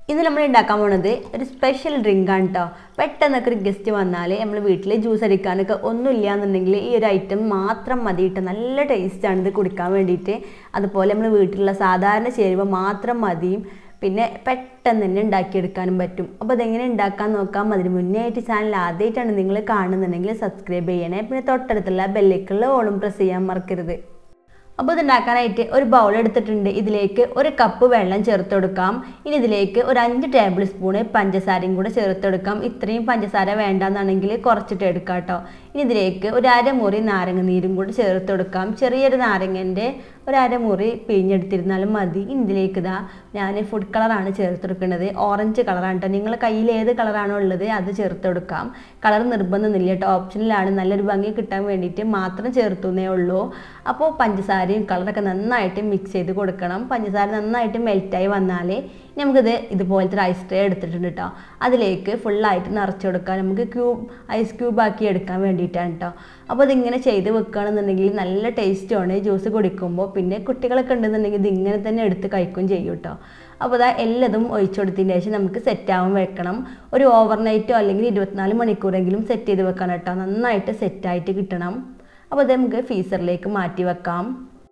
ഇന്ന് നമ്മൾ ഉണ്ടാക്കാൻ പോണത് ഒരു സ്പെഷ്യൽ ഡ്രിങ്ക് ആണ് കേട്ടോ പെട്ടെന്നൊക്കെ ഒരു ഗസ്റ്റ് വന്നാൽ നമ്മൾ വീട്ടിൽ ജ്യൂസ് അടിക്കാനൊക്കെ ഒന്നുമില്ല എന്നുണ്ടെങ്കിൽ ഈ ഒരു ഐറ്റം മാത്രം മതി കേട്ടോ നല്ല ടേസ്റ്റാണ് ഇത് കുടിക്കാൻ വേണ്ടിയിട്ട് അതുപോലെ നമ്മൾ വീട്ടിലുള്ള സാധാരണ ചേരുവ മാത്രം മതിയും പിന്നെ പെട്ടെന്ന് തന്നെ ഉണ്ടാക്കിയെടുക്കാനും പറ്റും അപ്പോൾ അതെങ്ങനെ ഉണ്ടാക്കാൻ നോക്കാം അതിന് മുന്നേ ആയിട്ട് ചാനൽ ആദ്യമായിട്ടാണ് നിങ്ങൾ കാണുന്നുണ്ടെങ്കിൽ സബ്സ്ക്രൈബ് ചെയ്യണേ പിന്നെ തൊട്ടടുത്തുള്ള ബെല്ലേക്കുള്ള ഓളും പ്രസ് ചെയ്യാൻ മറക്കരുത് അപ്പോൾ ഇതുണ്ടാക്കാനായിട്ട് ഒരു ബൗൾ എടുത്തിട്ടുണ്ട് ഇതിലേക്ക് ഒരു കപ്പ് വെള്ളം ചേർത്ത് കൊടുക്കാം ഇനി ഇതിലേക്ക് ഒരു അഞ്ച് ടേബിൾ സ്പൂണ് പഞ്ചസാരയും കൂടെ ചേർത്ത് കൊടുക്കാം ഇത്രയും പഞ്ചസാര വേണ്ടാന്നാണെങ്കിൽ കുറച്ചിട്ട് എടുക്കാം കേട്ടോ ഇനി ഇതിലേക്ക് ഒരു അരമുറി നാരങ്ങ നീരും കൂടെ ചേർത്ത് കൊടുക്കാം ചെറിയൊരു നാരങ്ങൻ്റെ ഒരു അരമുറി പിഴിഞ്ഞെടുത്തിരുന്നാലും മതി ഇനി ഇതിലേക്ക് ഇതാ ഞാൻ ഫുഡ് കളറാണ് ചേർത്ത് കൊടുക്കുന്നത് ഓറഞ്ച് കളറാണ് കേട്ടോ നിങ്ങൾ കയ്യിൽ ഏത് കളറാണോ ഉള്ളത് അത് ചേർത്ത് കൊടുക്കാം കളർ നിർബന്ധമൊന്നുമില്ല കേട്ടോ ഓപ്ഷനിലാണ് നല്ലൊരു ഭംഗി കിട്ടാൻ വേണ്ടിയിട്ട് മാത്രം ചേർത്തുന്നേ ഉള്ളൂ അപ്പോൾ പഞ്ചസാരയും കളറൊക്കെ നന്നായിട്ട് മിക്സ് ചെയ്ത് കൊടുക്കണം പഞ്ചസാര നന്നായിട്ട് മെൽറ്റായി വന്നാൽ നമുക്കിത് ഇതുപോലത്തെ ഒരു ഐസ് ട്രേ എടുത്തിട്ടുണ്ട് കേട്ടോ അതിലേക്ക് ഫുള്ളായിട്ട് നിറച്ച് കൊടുക്കാം നമുക്ക് ക്യൂബ് ഐസ് ക്യൂബ് ആക്കി എടുക്കാൻ വേണ്ടിയിട്ടാണ് കേട്ടോ അപ്പോൾ ഇതിങ്ങനെ ചെയ്ത് വെക്കുകയാണെന്നുണ്ടെങ്കിൽ നല്ല ടേസ്റ്റുമാണ് ജ്യൂസ് കുടിക്കുമ്പോൾ പിന്നെ കുട്ടികളൊക്കെ ഉണ്ടെന്നുണ്ടെങ്കിൽ ഇത് ഇങ്ങനെ തന്നെ എടുത്ത് കഴിക്കുകയും ചെയ്യും കേട്ടോ അപ്പോൾ അതാ എല്ലതും ഒഴിച്ചു കൊടുത്തതിന് ശേഷം നമുക്ക് സെറ്റാവാൻ വെക്കണം ഒരു ഓവർനൈറ്റോ അല്ലെങ്കിൽ ഇരുപത്തിനാല് മണിക്കൂറെങ്കിലും സെറ്റ് ചെയ്ത് വെക്കണം കേട്ടോ നന്നായിട്ട് സെറ്റായിട്ട് കിട്ടണം അപ്പോൾ അത് നമുക്ക് ഫീസറിലേക്ക് മാറ്റി വെക്കാം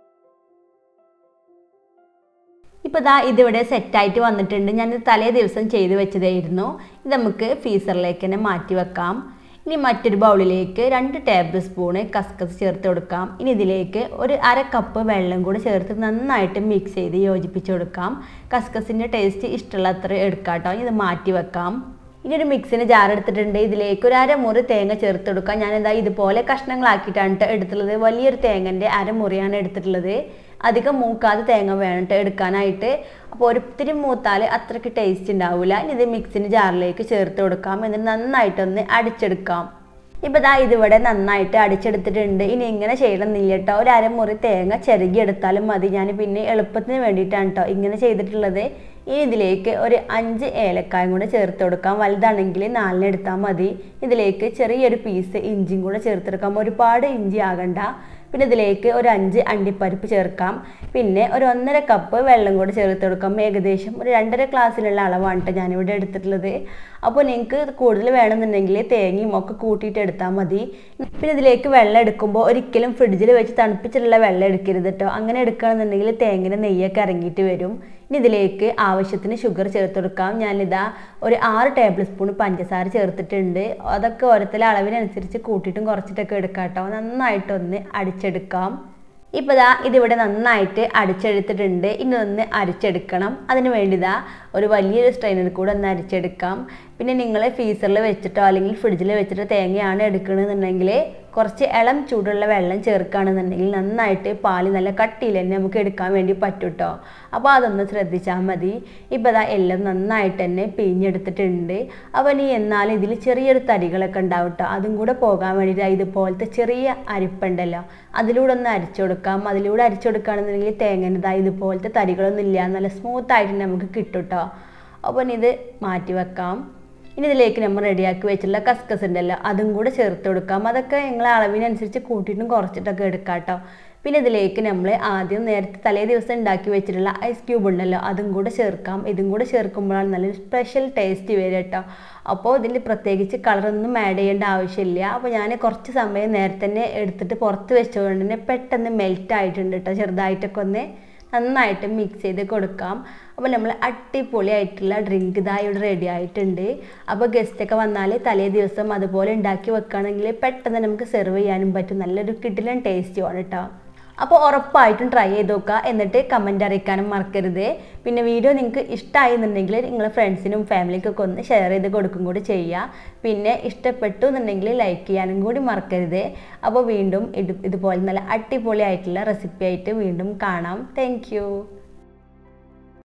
ഇപ്പോൾ ഇതാ ഇതിവിടെ സെറ്റായിട്ട് വന്നിട്ടുണ്ട് ഞാൻ തലേ ദിവസം ചെയ്ത് വെച്ചതായിരുന്നു ഇത് നമുക്ക് ഫീസറിലേക്ക് തന്നെ മാറ്റി വെക്കാം ഇനി മറ്റൊരു ബൗളിലേക്ക് രണ്ട് ടേബിൾ സ്പൂണ് കസ്കസ് ചേർത്ത് കൊടുക്കാം ഇനി ഇതിലേക്ക് ഒരു അര കപ്പ് വെള്ളം കൂടി ചേർത്ത് നന്നായിട്ട് മിക്സ് ചെയ്ത് യോജിപ്പിച്ച് കൊടുക്കാം കസ്കസിൻ്റെ ടേസ്റ്റ് ഇഷ്ടമുള്ള അത്ര എടുക്കാം കേട്ടോ ഇത് മാറ്റി വെക്കാം ഇനി ഒരു മിക്സിന് ജാർ എടുത്തിട്ടുണ്ട് ഇതിലേക്ക് ഒരു അരമുറി തേങ്ങ ചേർത്ത് കൊടുക്കാം ഞാനിതാ ഇതുപോലെ കഷ്ണങ്ങളാക്കിയിട്ടാണ് ട്ടോ എടുത്തിട്ടുള്ളത് വലിയൊരു തേങ്ങൻ്റെ അരമുറിയാണ് എടുത്തിട്ടുള്ളത് അധികം മൂക്കാതെ തേങ്ങ വേണം ട്ടോ എടുക്കാനായിട്ട് അപ്പോൾ ഒരിത്തിരി മൂത്താൽ അത്രയ്ക്ക് ടേസ്റ്റ് ഉണ്ടാവില്ല ഇനി ഇത് മിക്സിന് ജാറിലേക്ക് ചേർത്ത് കൊടുക്കാം എന്നിട്ട് നന്നായിട്ടൊന്ന് അടിച്ചെടുക്കാം ഇപ്പോൾ ദാ ഇതിവിടെ നന്നായിട്ട് അടിച്ചെടുത്തിട്ടുണ്ട് ഇനി ഇങ്ങനെ ചെയ്യണമെന്നില്ല കേട്ടോ ഒരു അരമുറി തേങ്ങ ചിരകി എടുത്താലും മതി ഞാൻ പിന്നെ എളുപ്പത്തിന് വേണ്ടിയിട്ടാണ് കേട്ടോ ഇങ്ങനെ ചെയ്തിട്ടുള്ളത് ഇനി ഇതിലേക്ക് ഒരു അഞ്ച് ഏലക്കായും കൂടെ ചേർത്ത് കൊടുക്കാം വലുതാണെങ്കിൽ നാലിന് എടുത്താൽ മതി ഇതിലേക്ക് ചെറിയൊരു പീസ് ഇഞ്ചിയും കൂടെ ചേർത്തെടുക്കാം ഒരുപാട് ഇഞ്ചി ആകണ്ട പിന്നെ ഇതിലേക്ക് ഒരു അഞ്ച് അണ്ടിപ്പരിപ്പ് ചേർക്കാം പിന്നെ ഒരു ഒന്നര കപ്പ് വെള്ളം കൂടെ ചേർത്ത് കൊടുക്കാം ഏകദേശം ഒരു രണ്ടര ഗ്ലാസ്സിലുള്ള അളവാണ് കേട്ടോ ഞാനിവിടെ എടുത്തിട്ടുള്ളത് അപ്പോൾ നിങ്ങൾക്ക് കൂടുതൽ വേണമെന്നുണ്ടെങ്കിൽ തേങ്ങയും ഒക്കെ കൂട്ടിയിട്ട് എടുത്താൽ മതി പിന്നെ ഇതിലേക്ക് വെള്ളം എടുക്കുമ്പോൾ ഒരിക്കലും ഫ്രിഡ്ജിൽ വെച്ച് തണുപ്പിച്ചിട്ടുള്ള വെള്ളം എടുക്കരുത് കേട്ടോ അങ്ങനെ എടുക്കുകയാണെന്നുണ്ടെങ്കിൽ തേങ്ങിൻ്റെ നെയ്യൊക്കെ ഇറങ്ങിയിട്ട് വരും ഇനി ഇതിലേക്ക് ആവശ്യത്തിന് ഷുഗർ ചേർത്ത് കൊടുക്കാം ഞാനിതാ ഒരു ആറ് ടേബിൾ സ്പൂൺ പഞ്ചസാര ചേർത്തിട്ടുണ്ട് അതൊക്കെ ഓരോരുത്തരുടെ അളവിനനുസരിച്ച് കൂട്ടിയിട്ടും കുറച്ചിട്ടൊക്കെ എടുക്കാം കേട്ടോ നന്നായിട്ടൊന്ന് അടിച്ചെടുക്കാം ഇപ്പോൾ ദാ ഇതിവിടെ നന്നായിട്ട് അടിച്ചെടുത്തിട്ടുണ്ട് ഇനി ഒന്ന് അരിച്ചെടുക്കണം അതിന് വേണ്ടി ദാ ഒരു വലിയൊരു സ്ട്രെയിനർ കൂടെ ഒന്ന് അരിച്ചെടുക്കാം പിന്നെ നിങ്ങൾ ഫീസറിൽ വെച്ചിട്ടോ അല്ലെങ്കിൽ ഫ്രിഡ്ജിൽ വെച്ചിട്ടോ തേങ്ങയാണ് എടുക്കണമെന്നുണ്ടെങ്കിൽ കുറച്ച് ഇളം ചൂടുള്ള വെള്ളം ചേർക്കുകയാണെന്നുണ്ടെങ്കിൽ നന്നായിട്ട് പാല് നല്ല കട്ടിയിൽ തന്നെ നമുക്ക് എടുക്കാൻ വേണ്ടി പറ്റും കേട്ടോ അപ്പോൾ അതൊന്ന് ശ്രദ്ധിച്ചാൽ മതി ഇപ്പോൾ അതാ എല്ലാം നന്നായിട്ട് തന്നെ പിഴിഞ്ഞെടുത്തിട്ടുണ്ട് അപ്പോൾ ഇനി എന്നാലും ഇതിൽ ചെറിയൊരു തരികളൊക്കെ ഉണ്ടാവും കേട്ടോ അതും കൂടെ പോകാൻ വേണ്ടിയിട്ട് ഇതുപോലത്തെ ചെറിയ അരിപ്പുണ്ടല്ലോ അതിലൂടെ ഒന്ന് അരിച്ചു കൊടുക്കാം അതിലൂടെ അരിച്ചു കൊടുക്കുകയാണെന്നുണ്ടെങ്കിൽ തേങ്ങൻ്റെതായ ഇതുപോലത്തെ തരികളൊന്നും ഇല്ല നല്ല സ്മൂത്ത് ആയിട്ട് നമുക്ക് കിട്ടും കേട്ടോ അപ്പോൾ ഇനി ഇത് മാറ്റി വെക്കാം ഇനി ഇതിലേക്ക് നമ്മൾ റെഡിയാക്കി വെച്ചിട്ടുള്ള കസ്കസ് ഉണ്ടല്ലോ അതും കൂടെ ചേർത്ത് കൊടുക്കാം അതൊക്കെ നിങ്ങളെ അളവിനനുസരിച്ച് കൂട്ടിയിട്ടും കുറച്ചിട്ടൊക്കെ എടുക്കാം കേട്ടോ പിന്നെ ഇതിലേക്ക് നമ്മൾ ആദ്യം നേരത്തെ തലേ ദിവസം ഉണ്ടാക്കി വെച്ചിട്ടുള്ള ഐസ് ക്യൂബ് ഉണ്ടല്ലോ അതും കൂടെ ചേർക്കാം ഇതും കൂടെ ചേർക്കുമ്പോഴാണ് നല്ലൊരു സ്പെഷ്യൽ ടേസ്റ്റ് വരിക കേട്ടോ അപ്പോൾ ഇതിൽ പ്രത്യേകിച്ച് കളറൊന്നും ആഡ് ചെയ്യേണ്ട ആവശ്യമില്ല അപ്പോൾ ഞാൻ കുറച്ച് സമയം നേരത്തെ തന്നെ എടുത്തിട്ട് പുറത്ത് വെച്ചുകൊണ്ട് തന്നെ പെട്ടെന്ന് മെൽറ്റ് ആയിട്ടുണ്ട് കേട്ടോ ചെറുതായിട്ടൊക്കെ ഒന്ന് നന്നായിട്ട് മിക്സ് ചെയ്ത് കൊടുക്കാം അപ്പോൾ നമ്മൾ അടിപൊളിയായിട്ടുള്ള ഡ്രിങ്ക് ഇതാ ഇവിടെ റെഡി ആയിട്ടുണ്ട് അപ്പോൾ ഗസ്റ്റൊക്കെ വന്നാൽ തലേ ദിവസം അതുപോലെ ഉണ്ടാക്കി വെക്കുകയാണെങ്കിൽ പെട്ടെന്ന് നമുക്ക് സെർവ് ചെയ്യാനും പറ്റും നല്ലൊരു കിടിലൻ ടേസ്റ്റുമാണ് കേട്ടോ അപ്പോൾ ഉറപ്പായിട്ടും ട്രൈ ചെയ്ത് നോക്കുക എന്നിട്ട് കമൻറ്റ് അറിയിക്കാനും മറക്കരുത് പിന്നെ വീഡിയോ നിങ്ങൾക്ക് ഇഷ്ടമായി എന്നുണ്ടെങ്കിൽ നിങ്ങളെ ഫ്രണ്ട്സിനും ഫാമിലിക്കൊക്കെ ഒന്ന് ഷെയർ ചെയ്ത് കൊടുക്കും കൂടി ചെയ്യുക പിന്നെ ഇഷ്ടപ്പെട്ടു എന്നുണ്ടെങ്കിൽ ലൈക്ക് ചെയ്യാനും കൂടി മറക്കരുത് അപ്പോൾ വീണ്ടും ഇത് ഇതുപോലെ നല്ല അടിപൊളിയായിട്ടുള്ള റെസിപ്പി ആയിട്ട് വീണ്ടും കാണാം താങ്ക്